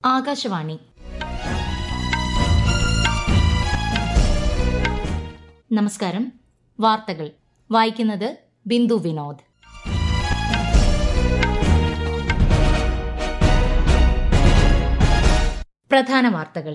ആകാശവാണി നമസ്കാരം വാർത്തകൾ വായിക്കുന്നത് ബിന്ദു വിനോദ് പ്രധാന വാർത്തകൾ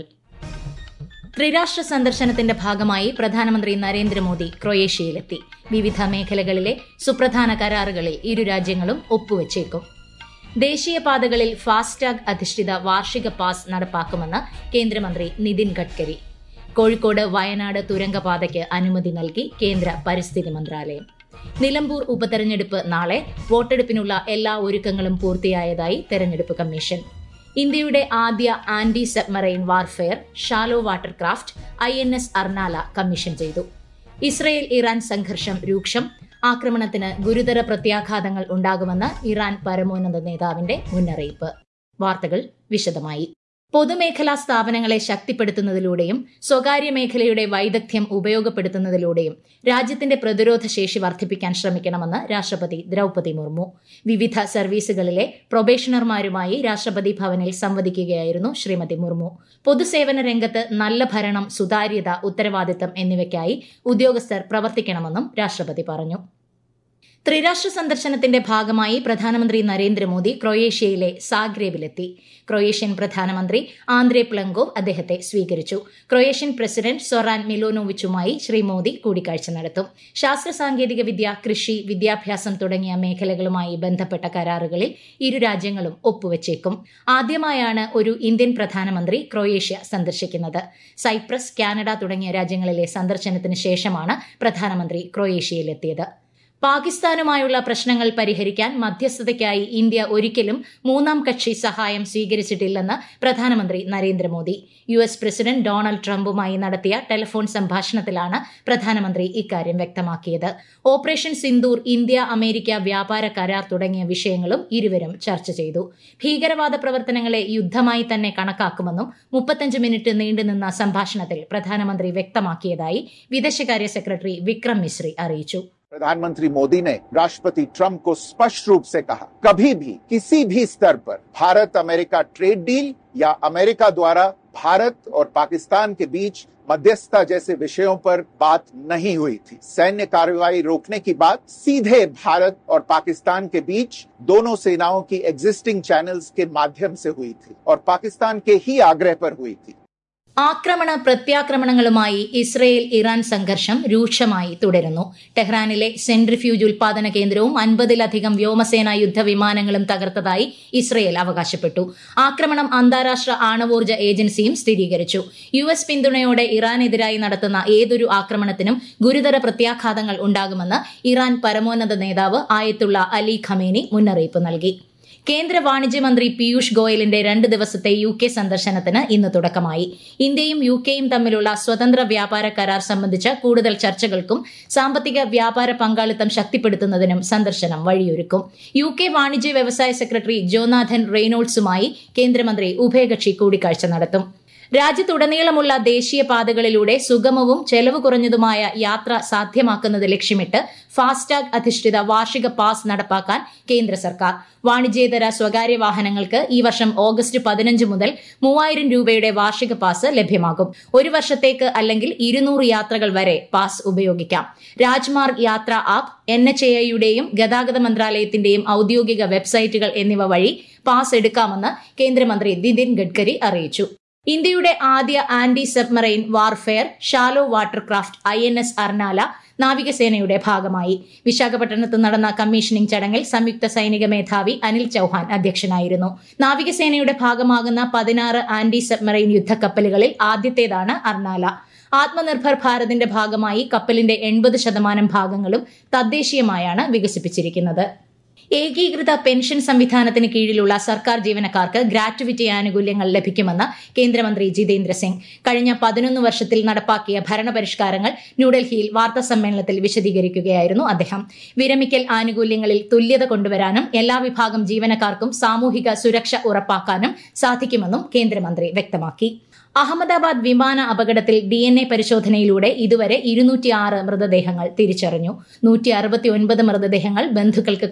ത്രിരാഷ്ട്ര സന്ദർശനത്തിന്റെ ഭാഗമായി പ്രധാനമന്ത്രി നരേന്ദ്രമോദി ക്രൊയേഷ്യയിലെത്തി വിവിധ മേഖലകളിലെ സുപ്രധാന കരാറുകളിൽ ഇരു രാജ്യങ്ങളും ഒപ്പുവച്ചേക്കും ദേശീയപാതകളിൽ ഫാസ്ടാഗ് അധിഷ്ഠിത വാർഷിക പാസ് നടപ്പാക്കുമെന്ന് കേന്ദ്രമന്ത്രി നിതിൻ ഗഡ്കരി കോഴിക്കോട് വയനാട് തുരങ്കപാതയ്ക്ക് അനുമതി നൽകി കേന്ദ്ര പരിസ്ഥിതി മന്ത്രാലയം നിലമ്പൂർ ഉപതെരഞ്ഞെടുപ്പ് നാളെ വോട്ടെടുപ്പിനുള്ള എല്ലാ ഒരുക്കങ്ങളും പൂർത്തിയായതായി തെരഞ്ഞെടുപ്പ് കമ്മീഷൻ ഇന്ത്യയുടെ ആദ്യ anti submarine warfare shallow water craft I N S Arnala commission ചെയ്തു ഇസ്രയേൽ ഇറാൻ സംഘർഷം രൂക്ഷം ആക്രമണത്തിന് ഗുരുതര പ്രത്യാഘാതങ്ങൾ ഉണ്ടാകുമെന്ന് ഇറാൻ പരമോന്നത നേതാവിന്റെ മുന്നറിയിപ്പ് വാർത്തകൾ വിശദമായി പൊതുമേഖലാ സ്ഥാപനങ്ങളെ ശക്തിപ്പെടുത്തുന്നതിലൂടെയും സ്വകാര്യ മേഖലയുടെ വൈദഗ്ധ്യം ഉപയോഗപ്പെടുത്തുന്നതിലൂടെയും രാജ്യത്തിന്റെ പ്രതിരോധ ശേഷി വർദ്ധിപ്പിക്കാൻ ശ്രമിക്കണമെന്ന് രാഷ്ട്രപതി ദ്രൌപതി മുർമു വിവിധ സർവീസുകളിലെ പ്രൊബേഷണർമാരുമായി രാഷ്ട്രപതി ഭവനിൽ സംവദിക്കുകയായിരുന്നു ശ്രീമതി മുർമു പൊതുസേവന രംഗത്ത് നല്ല ഭരണം സുതാര്യത ഉത്തരവാദിത്തം എന്നിവയ്ക്കായി ഉദ്യോഗസ്ഥർ പ്രവർത്തിക്കണമെന്നും രാഷ്ട്രപതി പറഞ്ഞു ത്രിരാഷ്ട്ര സന്ദർശനത്തിന്റെ ഭാഗമായി പ്രധാനമന്ത്രി നരേന്ദ്രമോദി ക്രൊയേഷ്യയിലെ സാഗ്രേബിലെത്തി ക്രൊയേഷ്യൻ പ്രധാനമന്ത്രി ആന്ദ്രേ പ്ലങ്കോവ് അദ്ദേഹത്തെ സ്വീകരിച്ചു ക്രൊയേഷ്യൻ പ്രസിഡന്റ് സൊറാൻ മിലോനോവിച്ചുമായി ശ്രീ മോദി കൂടിക്കാഴ്ച നടത്തും ശാസ്ത്ര സാങ്കേതിക വിദ്യ കൃഷി വിദ്യാഭ്യാസം തുടങ്ങിയ മേഖലകളുമായി ബന്ധപ്പെട്ട കരാറുകളിൽ ഇരു രാജ്യങ്ങളും ഒപ്പുവച്ചേക്കും ആദ്യമായാണ് ഒരു ഇന്ത്യൻ പ്രധാനമന്ത്രി ക്രൊയേഷ്യ സന്ദർശിക്കുന്നത് സൈപ്രസ് കാനഡ തുടങ്ങിയ രാജ്യങ്ങളിലെ സന്ദർശനത്തിന് ശേഷമാണ് പ്രധാനമന്ത്രി ക്രൊയേഷ്യയിലെത്തിയത് പാകിസ്ഥാനുമായുള്ള പ്രശ്നങ്ങൾ പരിഹരിക്കാൻ മധ്യസ്ഥതയ്ക്കായി ഇന്ത്യ ഒരിക്കലും മൂന്നാം കക്ഷി സഹായം സ്വീകരിച്ചിട്ടില്ലെന്ന് പ്രധാനമന്ത്രി Narendra Modi U S president Donald ട്രംപുമായി നടത്തിയ ടെലിഫോൺ സംഭാഷണത്തിലാണ് പ്രധാനമന്ത്രി ഇക്കാര്യം വ്യക്തമാക്കിയത് ഓപ്പറേഷൻ സിന്ദൂർ ഇന്ത്യ അമേരിക്ക വ്യാപാര കരാർ തുടങ്ങിയ വിഷയങ്ങളും ഇരുവരും ചർച്ച ചെയ്തു ഭീകരവാദ പ്രവർത്തനങ്ങളെ യുദ്ധമായി തന്നെ കണക്കാക്കുമെന്നും മുപ്പത്തഞ്ച് മിനിറ്റ് നീണ്ടുനിന്ന സംഭാഷണത്തിൽ പ്രധാനമന്ത്രി വ്യക്തമാക്കിയതായി വിദേശകാര്യ സെക്രട്ടറി വിക്രം മിശ്രി അറിയിച്ചു प्रधानमंत्री मोदी ने राष्ट्रपति ट्रंप को स्पष्ट रूप से कहा कभी भी किसी भी स्तर पर भारत अमेरिका ट्रेड डील या अमेरिका द्वारा भारत और पाकिस्तान के बीच मध्यस्थता जैसे विषयों पर बात नहीं हुई थी सैन्य कार्रवाई रोकने की बात सीधे भारत और पाकिस्तान के बीच दोनों सेनाओं की एग्जिस्टिंग चैनल्स के माध्यम से हुई थी और पाकिस्तान के ही आग्रह पर हुई थी ആക്രമണ പ്രത്യാക്രമണങ്ങളുമായി ഇസ്രയേൽ ഇറാൻ സംഘർഷം രൂക്ഷമായി തുടരുന്നു ടെഹ്റാനിലെ സെൻട്രിഫ്യൂജ് ഉൽപാദന കേന്ദ്രവും അൻപതിലധികം വ്യോമസേനാ യുദ്ധവിമാനങ്ങളും തകർത്തതായി ഇസ്രയേൽ അവകാശപ്പെട്ടു ആക്രമണം അന്താരാഷ്ട്ര ആണവോർജ്ജ ഏജൻസിയും സ്ഥിരീകരിച്ചു യു എസ് പിന്തുണയോടെ ഇറാനെതിരായി നടത്തുന്ന ഏതൊരു ആക്രമണത്തിനും ഗുരുതര പ്രത്യാഘാതങ്ങൾ ഉണ്ടാകുമെന്ന് ഇറാൻ പരമോന്നത നേതാവ് ആയത്തുള്ള അലി ഖമേനി മുന്നറിയിപ്പ് നൽകി കേന്ദ്ര വാണിജ്യമന്ത്രി പീയൂഷ് ഗോയലിന്റെ രണ്ട് ദിവസത്തെ യു കെ സന്ദർശനത്തിന് ഇന്ന് തുടക്കമായി ഇന്ത്യയും യു കെയും തമ്മിലുള്ള സ്വതന്ത്ര വ്യാപാര കരാർ സംബന്ധിച്ച കൂടുതൽ ചർച്ചകൾക്കും സാമ്പത്തിക വ്യാപാര പങ്കാളിത്തം ശക്തിപ്പെടുത്തുന്നതിനും സന്ദർശനം വഴിയൊരുക്കും യു കെ വാണിജ്യ വ്യവസായ സെക്രട്ടറി ജോനാഥൻ റെയ്നോൾഡ്സുമായി കേന്ദ്രമന്ത്രി ഉഭയകക്ഷി കൂടിക്കാഴ്ച നടത്തും രാജ്യത്തുടനീളമുള്ള ദേശീയപാതകളിലൂടെ സുഗമവും ചെലവ് കുറഞ്ഞതുമായ യാത്ര സാധ്യമാക്കുന്നത് ലക്ഷ്യമിട്ട് ഫാസ്ടാഗ് അധിഷ്ഠിത വാർഷിക പാസ് നടപ്പാക്കാൻ കേന്ദ്ര സർക്കാർ വാണിജ്യേതര സ്വകാര്യ വാഹനങ്ങൾക്ക് ഈ വർഷം ഓഗസ്റ്റ് പതിനഞ്ച് മുതൽ മൂവായിരം രൂപയുടെ വാർഷിക പാസ് ലഭ്യമാകും ഒരു വർഷത്തേക്ക് അല്ലെങ്കിൽ ഇരുന്നൂറ് യാത്രകൾ വരെ പാസ് ഉപയോഗിക്കാം രാജ്മാർഗ് യാത്ര ആപ്പ് എൻ എച്ച് എയുടെയും ഗതാഗത മന്ത്രാലയത്തിന്റെയും ഔദ്യോഗിക വെബ്സൈറ്റുകൾ എന്നിവ വഴി പാസ് എടുക്കാമെന്ന് കേന്ദ്രമന്ത്രി നിതിൻ ഗഡ്കരി അറിയിച്ചു ഇന്ത്യയുടെ ആദ്യ anti submarine warfare shallow water craft I N S Arnala നാവികസേനയുടെ ഭാഗമായി വിശാഖപട്ടണത്ത് നടന്ന കമ്മീഷനിംഗ് ചടങ്ങിൽ സംയുക്ത സൈനിക മേധാവി അനിൽ ചൌഹാൻ അധ്യക്ഷനായിരുന്നു നാവികസേനയുടെ ഭാഗമാകുന്ന പതിനാറ് ആന്റി സബ്മറൈൻ യുദ്ധക്കപ്പലുകളിൽ ആദ്യത്തേതാണ് അർനാല ആത്മനിർഭർ ഭാരതിന്റെ ഭാഗമായി കപ്പലിന്റെ എൺപത് ശതമാനം ഭാഗങ്ങളും തദ്ദേശീയമായാണ് വികസിപ്പിച്ചിരിക്കുന്നത് ഏകീകൃത പെൻഷൻ സംവിധാനത്തിന് കീഴിലുള്ള സർക്കാർ ജീവനക്കാർക്ക് ഗ്രാറ്റുവിറ്റി ആനുകൂല്യങ്ങൾ ലഭിക്കുമെന്ന് കേന്ദ്രമന്ത്രി ജിതേന്ദ്ര സിംഗ് കഴിഞ്ഞ പതിനൊന്ന് വർഷത്തിൽ നടപ്പാക്കിയ ഭരണപരിഷ്കാരങ്ങൾ ന്യൂഡൽഹിയിൽ വാർത്താ സമ്മേളനത്തിൽ വിശദീകരിക്കുകയായിരുന്നു അദ്ദേഹം വിരമിക്കൽ ആനുകൂല്യങ്ങളിൽ തുല്യത കൊണ്ടുവരാനും എല്ലാ വിഭാഗം ജീവനക്കാർക്കും സാമൂഹിക സുരക്ഷ ഉറപ്പാക്കാനും സാധിക്കുമെന്നും കേന്ദ്രമന്ത്രി വ്യക്തമാക്കി അഹമ്മദാബാദ് വിമാന അപകടത്തിൽ ഡി എൻ എ പരിശോധനയിലൂടെ ഇതുവരെ ഇരുന്നൂറ്റിയാറ് മൃതദേഹങ്ങൾ തിരിച്ചറിഞ്ഞു നൂറ്റി അറുപത്തിയൊൻപത് മൃതദേഹങ്ങൾ ബന്ധുക്കൾക്ക് കൈമാറിയതായി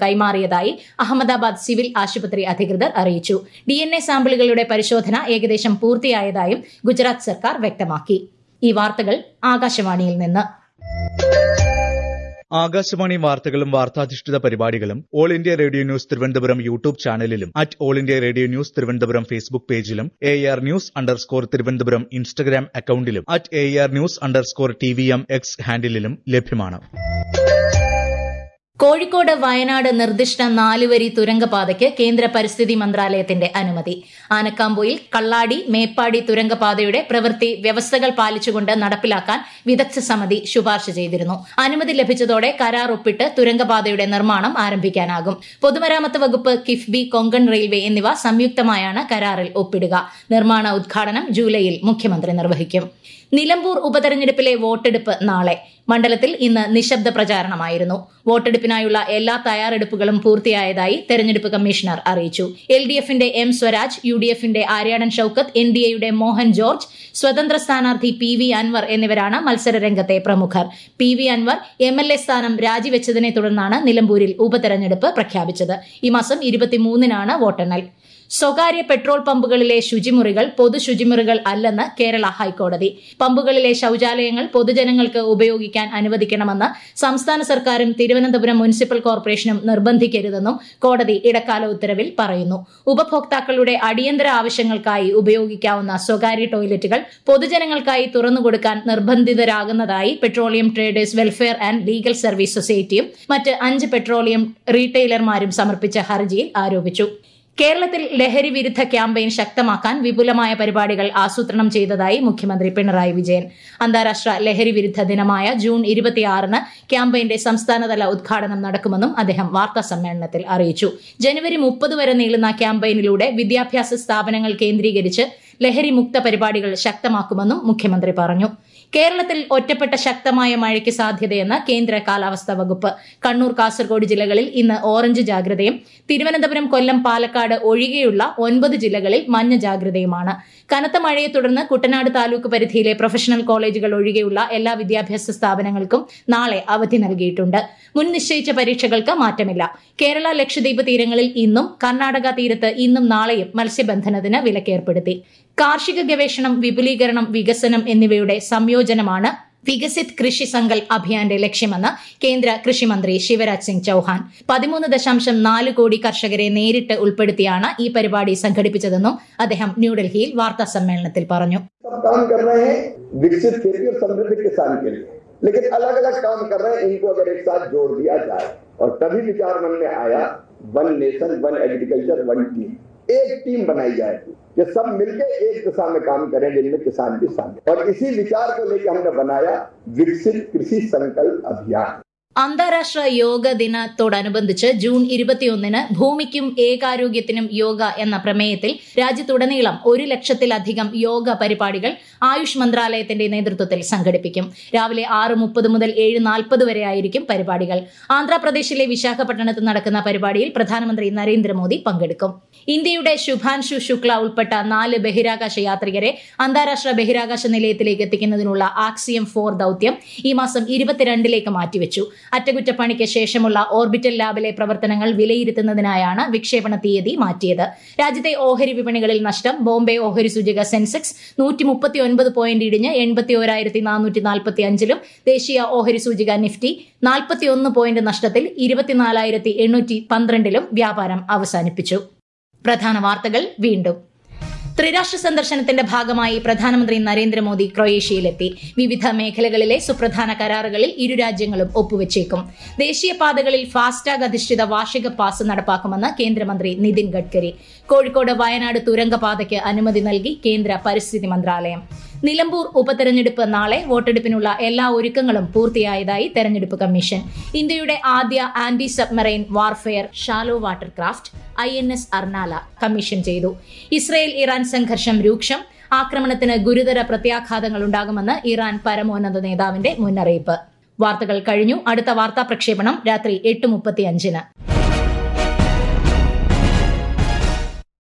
പോയതായി അഹമ്മദാബാദ് സിവിൽ ആശുപത്രി അധികൃതർ അറിയിച്ചു ഡി എൻ എ സാമ്പിളുകളുടെ പരിശോധന ഏകദേശം പൂർത്തിയായതായും ഗുജറാത്ത് സർക്കാർ വ്യക്തമാക്കി ഈ വാർത്തകൾ ആകാശവാണിയിൽ നിന്ന് ആകാശവാണി വാർത്തകളും വാർത്താധിഷ്ഠിത പരിപാടികളും All India Radio News Thiruvananthapuram YouTube ചാനലിലും at All India Radio News Thiruvananthapuram Facebook പേജിലും A R news underscore Thiruvananthapuram Instagram അക്കൌണ്ടിലും at A R news underscore T V M X ഹാൻഡിലും ലഭ്യമാണ് കോഴിക്കോട് വയനാട് നിർദ്ദിഷ്ട നാലുവരി തുരങ്കപാതയ്ക്ക് കേന്ദ്ര പരിസ്ഥിതി മന്ത്രാലയത്തിന്റെ അനുമതി ആനക്കാമ്പൊയിൽ കള്ളാടി മേപ്പാടി തുരങ്കപാതയുടെ പ്രവൃത്തി വ്യവസ്ഥകൾ പാലിച്ചുകൊണ്ട് നടപ്പിലാക്കാൻ വിദഗ്ധ സമിതി ശുപാർശ ചെയ്തിരുന്നു അനുമതി ലഭിച്ചതോടെ കരാർ ഒപ്പിട്ട് തുരങ്കപാതയുടെ നിർമ്മാണം ആരംഭിക്കാനാകും പൊതുമരാമത്ത് വകുപ്പ് കിഫ്ബി കൊങ്കൺ റെയിൽവേ എന്നിവ സംയുക്തമായാണ് കരാറിൽ ഒപ്പിടുക നിർമ്മാണ ഉദ്ഘാടനം ജൂലൈയിൽ മുഖ്യമന്ത്രി നിർവഹിക്കും നിലമ്പൂർ ഉപതെരഞ്ഞെടുപ്പിലെ വോട്ടെടുപ്പ് നാളെ മണ്ഡലത്തിൽ ഇന്ന് നിശബ്ദ പ്രചാരണമായിരുന്നു വോട്ടെടുപ്പിനായുള്ള എല്ലാ തയ്യാറെടുപ്പുകളും പൂർത്തിയായതായി തെരഞ്ഞെടുപ്പ് കമ്മീഷണർ അറിയിച്ചു എൽ ഡി എഫിന്റെ എം സ്വരാജ് യു ഡി എഫിന്റെ ആര്യാടൻ ഷൌക്കത്ത് എൻ ഡി എയുടെ മോഹൻ ജോർജ് സ്വതന്ത്ര സ്ഥാനാർത്ഥി പി വി അൻവർ എന്നിവരാണ് മത്സര രംഗത്തെ പ്രമുഖർ P V Anvar M L A സ്ഥാനം രാജിവെച്ചതിനെ തുടർന്നാണ് നിലമ്പൂരിൽ ഉപതെരഞ്ഞെടുപ്പ് പ്രഖ്യാപിച്ചത് ഈ മാസം ഇരുപത്തിമൂന്നിനാണ് വോട്ടെണ്ണൽ സ്വകാര്യ പെട്രോൾ പമ്പുകളിലെ ശുചിമുറികൾ പൊതു ശുചിമുറികൾ അല്ലെന്ന് കേരള ഹൈക്കോടതി പമ്പുകളിലെ ശൌചാലയങ്ങൾ പൊതുജനങ്ങൾക്ക് ഉപയോഗിക്കാൻ അനുവദിക്കണമെന്ന് സംസ്ഥാന സർക്കാരും തിരുവനന്തപുരം മുനിസിപ്പൽ കോർപ്പറേഷനും നിർബന്ധിക്കരുതെന്നും കോടതി ഇടക്കാല ഉത്തരവിൽ പറയുന്നു ഉപഭോക്താക്കളുടെ അടിയന്തര ആവശ്യങ്ങൾക്കായി ഉപയോഗിക്കാവുന്ന സ്വകാര്യ ടോയ്ലറ്റുകൾ പൊതുജനങ്ങൾക്കായി തുറന്നുകൊടുക്കാൻ നിർബന്ധിതരാകുന്നതായി petroleum traders welfare and legal service സൊസൈറ്റിയും മറ്റ് അഞ്ച് പെട്രോളിയം റീറ്റെയിലർമാരും സമർപ്പിച്ച ഹർജിയിൽ ആരോപിച്ചു കേരളത്തിൽ ലഹരി വിരുദ്ധ ക്യാമ്പയിൻ ശക്തമാക്കാൻ വിപുലമായ പരിപാടികൾ ആസൂത്രണം ചെയ്തതായി മുഖ്യമന്ത്രി പിണറായി വിജയൻ അന്താരാഷ്ട്ര ലഹരി വിരുദ്ധ ദിനമായ ജൂൺ ഇരുപത്തിയാറിന് ക്യാമ്പയിന്റെ സംസ്ഥാനതല ഉദ്ഘാടനം നടക്കുമെന്നും അദ്ദേഹം വാർത്താ സമ്മേളനത്തിൽ അറിയിച്ചു ജനുവരി മുപ്പത് വരെ നീളുന്ന ക്യാമ്പയിനിലൂടെ വിദ്യാഭ്യാസ സ്ഥാപനങ്ങൾ കേന്ദ്രീകരിച്ച് ലഹരി മുക്ത പരിപാടികൾ ശക്തമാക്കുമെന്നും മുഖ്യമന്ത്രി പറഞ്ഞു കേരളത്തിൽ ഒറ്റപ്പെട്ട ശക്തമായ മഴയ്ക്ക് സാധ്യതയെന്ന് കേന്ദ്ര കാലാവസ്ഥാ വകുപ്പ് കണ്ണൂർ കാസർഗോഡ് ജില്ലകളിൽ ഇന്ന് ഓറഞ്ച് ജാഗ്രതയും തിരുവനന്തപുരം കൊല്ലം പാലക്കാട് ഒഴികെയുള്ള ഒൻപത് ജില്ലകളിൽ മഞ്ഞ ജാഗ്രതയുമാണ് കനത്ത മഴയെ തുടർന്ന് കുട്ടനാട് താലൂക്ക് പരിധിയിലെ പ്രൊഫഷണൽ കോളേജുകൾ ഒഴികെയുള്ള എല്ലാ വിദ്യാഭ്യാസ സ്ഥാപനങ്ങൾക്കും നാളെ അവധി നൽകിയിട്ടുണ്ട് മുൻ നിശ്ചയിച്ച പരീക്ഷകൾക്ക് മാറ്റമില്ല കേരള ലക്ഷദ്വീപ് തീരങ്ങളിൽ ഇന്നും കർണാടക തീരത്ത് ഇന്നും നാളെയും മത്സ്യബന്ധനത്തിന് വിലക്കേർപ്പെടുത്തി കാർഷിക ഗവേഷണം വിപുലീകരണം വികസനം എന്നിവയുടെ സംയോജനമാണ് വികസിത് കൃഷി സങ്കൽപ് അഭിയാന്റെ ലക്ഷ്യമെന്ന് കേന്ദ്ര കൃഷിമന്ത്രി ശിവരാജ് സിംഗ് ചൌഹാൻ പതിമൂന്ന് ദശാംശം നാല് കോടി കർഷകരെ നേരിട്ട് ഉൾപ്പെടുത്തിയാണ് ഈ പരിപാടി സംഘടിപ്പിച്ചതെന്നും അദ്ദേഹം ന്യൂഡൽഹിയിൽ വാർത്താ സമ്മേളനത്തിൽ പറഞ്ഞു सब काम कर रहे हैं विकसित खेती और समृद्ध किसान के लिए लेकिन अलग अलग काम कर रहे हैं इनको अगर एक साथ जोड़ दिया जाए और तभी विचार मन में आया one nation one agriculture one team एक टीम बनाई जाएगी कि सब मिलकर एक दिशा में काम करें जिनमें किसान भी शामिल और इसी विचार को लेकर हमने बनाया विकसित कृषि संकल्प अभियान അന്താരാഷ്ട്ര യോഗ ദിനത്തോടനുബന്ധിച്ച് ജൂൺ ഇരുപത്തിയൊന്നിന് ഭൂമിക്കും ഏകാരോഗ്യത്തിനും യോഗ എന്ന പ്രമേയത്തിൽ രാജ്യത്തുടനീളം ഒരു ലക്ഷത്തിലധികം യോഗ പരിപാടികൾ ആയുഷ് മന്ത്രാലയത്തിന്റെ നേതൃത്വത്തിൽ സംഘടിപ്പിക്കും രാവിലെ ആറ് മുപ്പത് മുതൽ ഏഴ് നാൽപ്പത് വരെ ആയിരിക്കും പരിപാടികൾ ആന്ധ്രാപ്രദേശിലെ വിശാഖപട്ടണത്ത് നടക്കുന്ന പരിപാടിയിൽ പ്രധാനമന്ത്രി നരേന്ദ്രമോദി പങ്കെടുക്കും ഇന്ത്യയുടെ ശുഭാൻഷു ശുക്ല ഉൾപ്പെട്ട നാല് ബഹിരാകാശ യാത്രികരെ അന്താരാഷ്ട്ര ബഹിരാകാശ നിലയത്തിലേക്ക് എത്തിക്കുന്നതിനുള്ള ആക്സിയം ഫോർ ദൌത്യം ഈ മാസം ഇരുപത്തിരണ്ടിലേക്ക് മാറ്റിവെച്ചു അറ്റകുറ്റപ്പണിക്ക് ശേഷമുള്ള ഓർബിറ്റൽ ലാബിലെ പ്രവർത്തനങ്ങൾ വിലയിരുത്തുന്നതിനായാണ് വിക്ഷേപണ തീയതി മാറ്റിയത് രാജ്യത്തെ ഓഹരി വിപണികളിൽ നഷ്ടം ബോംബെ ഓഹരി സൂചിക സെൻസെക്സ് നൂറ്റി മുപ്പത്തി ഒൻപത് പോയിന്റ് ഇടിഞ്ഞ് എൺപത്തി ഓരായിരത്തി നാനൂറ്റി നാൽപ്പത്തി അഞ്ചിലും ദേശീയ ഓഹരി സൂചിക നിഫ്റ്റി നാൽപ്പത്തിയൊന്ന് പോയിന്റ് നഷ്ടത്തിൽ ഇരുപത്തിനാലായിരത്തി എണ്ണൂറ്റി പന്ത്രണ്ടിലും വ്യാപാരം അവസാനിപ്പിച്ചു പ്രധാന വാർത്തകൾ വീണ്ടും ത്രിരാഷ്ട്ര സന്ദർശനത്തിന്റെ ഭാഗമായി പ്രധാനമന്ത്രി നരേന്ദ്രമോദി ക്രൊയേഷ്യയിലെത്തി വിവിധ മേഖലകളിലെ സുപ്രധാന കരാറുകളിൽ ഇരു രാജ്യങ്ങളും ഒപ്പുവച്ചേക്കും ദേശീയപാതകളിൽ ഫാസ്ടാഗ് അധിഷ്ഠിത വാർഷിക പാസ് നടപ്പാക്കുമെന്ന് കേന്ദ്രമന്ത്രി നിതിൻ ഗഡ്കരി കോഴിക്കോട് വയനാട് തുരങ്കപാതയ്ക്ക് അനുമതി നൽകി കേന്ദ്ര പരിസ്ഥിതി മന്ത്രാലയം നിലമ്പൂർ ഉപതെരഞ്ഞെടുപ്പ് നാളെ വോട്ടെടുപ്പിനുള്ള എല്ലാ ഒരുക്കങ്ങളും പൂർത്തിയായതായി തെരഞ്ഞെടുപ്പ് കമ്മീഷൻ ഇന്ത്യയുടെ ആദ്യ anti submarine warfare shallow water craft I N S Arnala commission ചെയ്തു ഇസ്രയേൽ ഇറാൻ സംഘർഷം രൂക്ഷം ആക്രമണത്തിന് ഗുരുതര പ്രത്യാഘാതങ്ങൾ ഉണ്ടാകുമെന്ന് ഇറാൻ പരമോന്നത നേതാവിന്റെ മുന്നറിയിപ്പ് വാർത്തകൾ കഴിഞ്ഞു അടുത്ത വാർത്താ പ്രക്ഷേപണം രാത്രി എട്ട് മുപ്പത്തിയഞ്ചിന്